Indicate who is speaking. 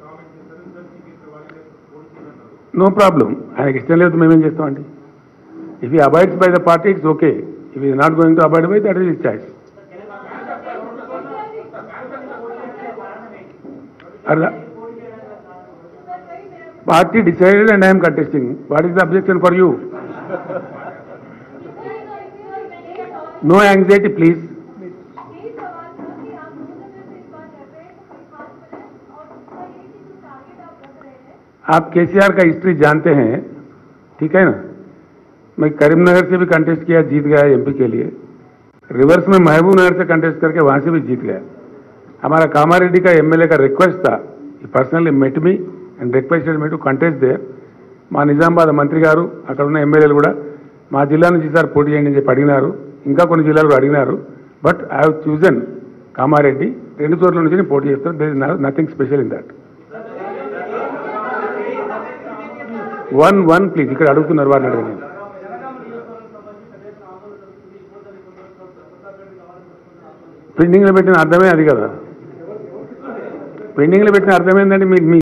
Speaker 1: no problem ఆయనకి ఇష్టం లేదు మేమేం చేస్తామండి if he abides by the party it's okay if he not going to abide by that is his choice అలా party decided and I'm contesting what is the objection for you no anxiety please
Speaker 2: यही सवाल था कि आप दो जगह से इस बार कर रहे हैं तो पाँच मिनट और दूसरा ये कि जो टारगेट आप रख रहे हैं
Speaker 1: आप केसीआर का हिस्ट्री जानते हैं ठीक है ना मैं करीमनगर से भी कंटेस्ट किया जीत गया एमपी के लिए रिवर्स में महबूब नगर से कंटेस्ट करके वहां से भी जीत गया हमारा कामारेड्डी का एमएलए का रिक्वेस्ट था personally met me and requested me to contest there మా నిజామాబాద్ మంత్రి గారు అక్కడ ఉన్న ఎమ్మెల్యేలు కూడా మా జిల్లా నుంచి సార్ పోటీ చేయండి అని చెప్పి అడిగినారు ఇంకా కొన్ని జిల్లాలు కూడా అడిగినారు but I have chosen Kamareddy రెండు చోట్ల నుంచి నేను పోటీ చేస్తాను there is nothing special in that one one please ఇక్కడ అడుగుతున్నారు వారిని అడగండి పెండింగ్లో పెట్టిన అర్థమే అది కదా పెండింగ్లో పెట్టిన అర్థం ఏంటంటే మీ మీ